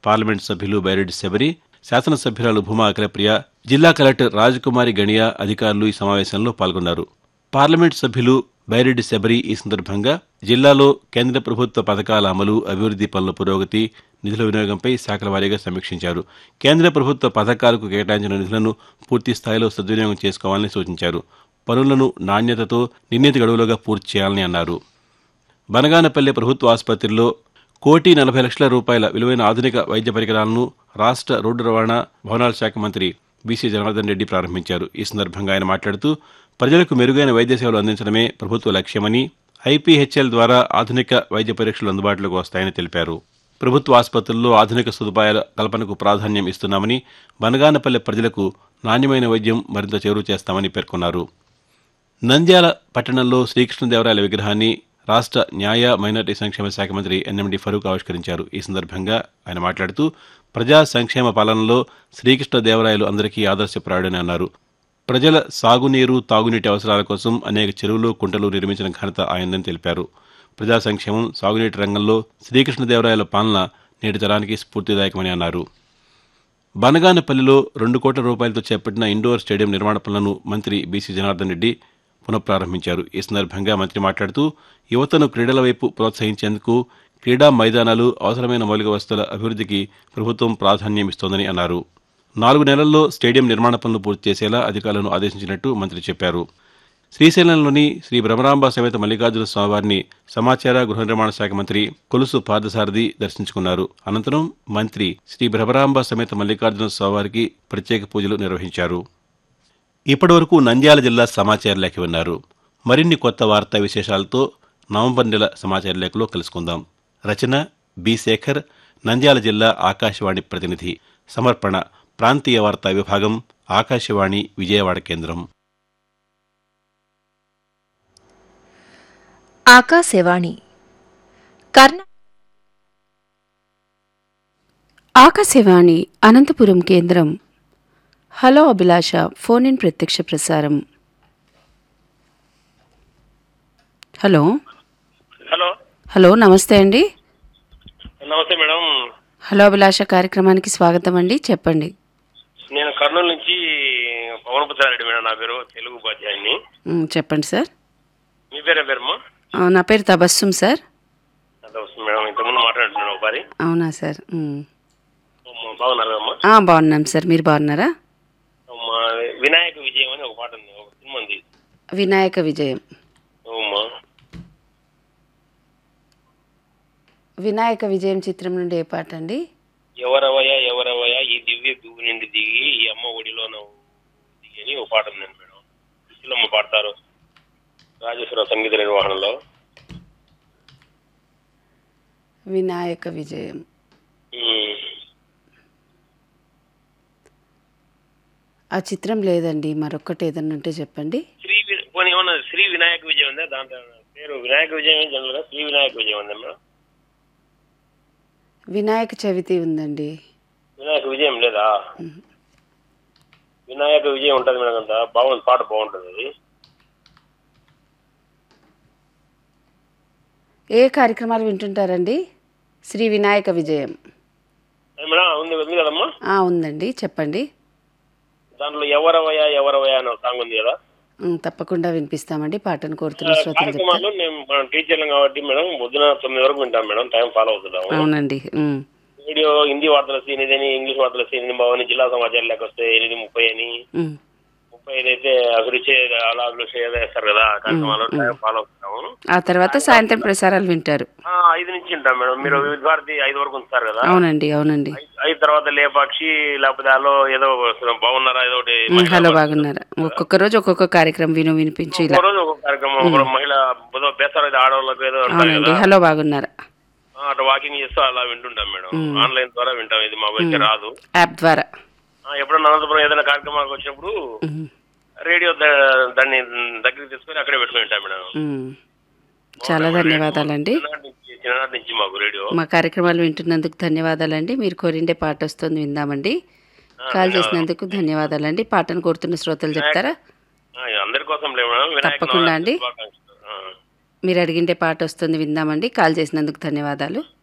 Parliament సభ్యులు బైరెడ్డి శబరి శాసనసభ్యురాలు భూమా అఖిలప్రియ జిల్లా కలెక్టర్ రాజకుమారి గణియా అధికారులు ఈ సమావేశంలో పాల్గొన్నారు పార్లమెంట్ సభ్యులు బైరెడ్డి శబరి ఈ సందర్భంగా జిల్లాలో కేంద్ర ప్రభుత్వ పథకాల అమలు అభివృద్ధి పనుల పురోగతి నిధుల వినియోగంపై శాఖల వారీగా సమీక్షించారు కేంద్ర ప్రభుత్వ పథకాలకు కేటాయించిన నిధులను పూర్తి స్థాయిలో సద్వినియోగం చేసుకోవాలని సూచించారు పనులను నాణ్యతతో నిర్ణీత గడువులుగా పూర్తి చేయాలని అన్నారు బనగానపల్లె ప్రభుత్వ ఆసుపత్రిలో కోటి నలభై లక్షల రూపాయల విలువైన ఆధునిక వైద్య పరికరాలను రాష్ట్ర రోడ్డు రవాణా భవనాల శాఖ మంత్రి బీసీ జనార్దన్ రెడ్డి ప్రారంభించారు ఈ సందర్భంగా ఆయన మాట్లాడుతూ ప్రజలకు మెరుగైన వైద్య సేవలు అందించడమే ప్రభుత్వ లక్ష్యమని ఐపీహెచ్ఎల్ ద్వారా ఆధునిక వైద్య పరీక్షలు అందుబాటులోకి వస్తాయని తెలిపారు ప్రభుత్వ ఆసుపత్రుల్లో ఆధునిక సదుపాయాల కల్పనకు ప్రాధాన్యం ఇస్తున్నామని బనగానపల్లె ప్రజలకు నాణ్యమైన వైద్యం మరింత చేరువ చేస్తామని పేర్కొన్నారు నంద్యాల పట్టణంలో శ్రీకృష్ణదేవరాయల విగ్రహాన్ని రాష్ట్ర న్యాయ మైనార్టీ సంక్షేమ శాఖ మంత్రి ఎన్ఎండి ఫరూక్ ఆవిష్కరించారు ఈ సందర్భంగా ఆయన మాట్లాడుతూ ప్రజా సంక్షేమ పాలనలో శ్రీకృష్ణదేవరాయలు అందరికీ ఆదర్శప్రాయుడని అన్నారు ప్రజల సాగునీరు తాగునీటి అవసరాల కోసం అనేక చెరువులు కుంటలు నిర్మించిన ఘనత ఆయనదని తెలిపారు ప్రజా సంక్షేమం సాగునీటి రంగంలో శ్రీకృష్ణదేవరాయల పాలన నేటి తరానికి స్ఫూర్తిదాయకమని అన్నారు బనగానపల్లిలో రెండు కోట్ల రూపాయలతో చేపట్టిన ఇండోర్ స్టేడియం నిర్మాణ పనులను మంత్రి బీసీ జనార్దన్ రెడ్డి పునఃప్రారంభించారు ఈ సందర్భంగా మంత్రి మాట్లాడుతూ యువతను క్రీడల వైపు ప్రోత్సహించేందుకు క్రీడా మైదానాలు అవసరమైన మౌలిక వసతుల అభివృద్ధికి ప్రభుత్వం ప్రాధాన్యం ఇస్తోందని అన్నారు నాలుగు నెలల్లో స్టేడియం నిర్మాణ పనులు పూర్తి చేసేలా అధికారులను ఆదేశించినట్టు మంత్రి చెప్పారు శ్రీశైలంలోని శ్రీ భ్రమరాంబ సమేత మల్లికార్జున స్వామివారిని సమాచార గృహ నిర్మాణ శాఖ మంత్రి కొలుసు పార్థసారథి దర్శించుకున్నారు అనంతరం మంత్రి శ్రీ భ్రమరాంబ సమేత మల్లికార్జున స్వామివారికి ప్రత్యేక పూజలు నిర్వహించారు ఇప్పటివరకు నంద్యాల జిల్లా సమాచార లేఖ విన్నారు మరిన్ని కొత్త వార్తా విశేషాలతో నవంబర్ నెల సమాచార లేఖలో కలుసుకుందాం రచన బి శేఖర్ నంద్యాల జిల్లా ఆకాశవాణి ప్రతినిధి సమర్పణ ప్రాంతీయ వార్తా విభాగం ఆకాశవాణి విజయవాడ కేంద్రం ఆకాశవాణి కర్ణ ఆకాశవాణి అనంతపురం కేంద్రం హలో అభిలాష ఫోన్ ఇన్ ప్రత్యక్ష ప్రసారం హలో హలో హలో నమస్తే అండి నమస్తే మేడం హలో అభిలాష కార్యక్రమానికి స్వాగతం అండి చెప్పండి నేను కర్నూలు నుంచి పవన్ పుత్రారెడ్డి మేడం నా పేరు తెలుగు ఉపాధ్యాయుని మ్, చెప్పండి సార్ మీ పేరే పేరమ్మా ఆ, నా పేరు తబస్సుం సార్ అదే వస్తుంది మేడం ఇంతకుముందు మాట్లాడుతున్నాను ఒకసారి అవునా సార్ మ్. బాగున్నారు అమ్మా ఆ, బాగున్నాం సార్ మీరు బాగున్నారా అమ్మా వినాయక విజయం అని ఒక పాట ఉంది ఒక సినిమా ఉంది వినాయక విజయం అమ్మా వినాయక విజయం చిత్రం నుండి ఏ పాట అండి ఎవరవయ ఎవరవయ ఈ దివ్య దువ్వు నుండి దిగి ఈ అమ్మ ఒడిలోన దిగి అని ఒక పాట ఉందండి మేడం సుశీలమ్మ పాడతారు రాజేశ్వర సంగీత నిర్వహణలో వినాయక విజయం ఉమ్. ఆ చిత్రం లేదండి మరొక్కటి ఏదన్నా ఉంటే చెప్పండి శ్రీ వి- పోనీ ఏమన్నా శ్రీ వినాయక విజయం ఉందా దాంట్లో పేరు వినాయక విజయం జనరల్ గా శ్రీ వినాయక విజయం ఉందా మేడం వినాయక చవితి ఉందండి వినాయక విజయం లేదా వినాయక విజయం ఉంటుంది మేడం అంతా బాగుంది పాట బాగుంటుంది అది ఏ కార్యక్రమాలు వింటుంటారండి శ్రీ వినాయక విజయం అది మేడం ఉంది ఉంది కదమ్మా ఆ, ఉందండి చెప్పండి దాంట్లో ఎవరవయ ఎవరవయ అనే ఒక సాంగ్ ఉంది కదా ఉమ్, తప్పకుండా వినిపిస్తామండి పాటను కోరుతున్న శ్రోతలు చెప్తారు కార్యక్రమాలు మేము మనం టీచర్లం కాబట్టి మేడం పొద్దున తొమ్మిది వరకు వింటాం మేడం టైం ఫాలో అవుతున్నాము అవునండి ఉమ్, వీడియో హిందీ వార్తల సీన్ ఇదని ఇంగ్లీష్ వార్తల సీన్ ఇది బాగుంది జిల్లా సమాచారం లేక వస్తే ఎనిమిది ముప్పై అని ఉమ్, ముప్పై ఐదు అయితే అభిరుచి అలా అభిరుచి ఏదో వేస్తారు కదా ఆ కార్యక్రమాలు టైం ఫాలో అవుతున్నాము ఆ తర్వాత సాయంత్రం ప్రసారాలు వింటారు ఆ, ఐదు నుంచి ఉంటాం మేడం మీరు వివిధ భారతి ఐదు వరకు ఉంచుతారు కదా అవునండి అవునండి ఐ- ఐదు తర్వాత లేపాక్షి లేకపోతే అలో ఏదో బాగున్నారా ఏదో ఒకటి ఉమ్, మహిళా హలో భారతి. బాగున్నారా ఒక్కొక్క రోజు ఒక్కొక్క కార్యక్రమం విను వినిపించు ఇలా ఒక రోజు ఒక కార్యక్రమం ఒక రోజు మహిళ బుధ బేసారు అయితే ఆడవాళ్ళకి ఏదో ఉంటారు అవునండి కదా హలో బాగున్నారా ఆ, అటు వాకింగ్ చేస్తూ అలా వింటుంటాం మేడం ఆన్లైన్ ద్వారా వింటాం ఇది మాకు అయితే రాదు యాప్ ద్వారా ఆ, ఎప్పుడన్నా అనంతపురం ఏదైనా కార్యక్రమాలకు వచ్చినప్పుడు ఉమ్, రేడియో ద- దాన్ని దగ్గరికి తీసుకొని అక్కడే పెట్టుకుని ఉంటాం మేడం ఉమ్. చాలా ధన్యవాదాలండి చిన్ననాటి నుంచి చిన్ననాటి నుంచి మాకు రేడియో మా కార్యక్రమాలు వింటున్నందుకు ధన్యవాదాలండి మీరు కోరిండే పాట వస్తుంది విందామండి కాల్ చేసినందుకు ధన్యవాదాలండి పాటను కోరుతున్న శ్రోతలు చెప్తారా ఆ, అందరి కోసం లేవు మేడం వినాయక తప్పకుండా అండి. శుభాకాంక్షలు. ఆ. మీరు అడిగిండే పాట వస్తుంది విందామండి కాల్ చేసినందుకు ధన్యవాదాలు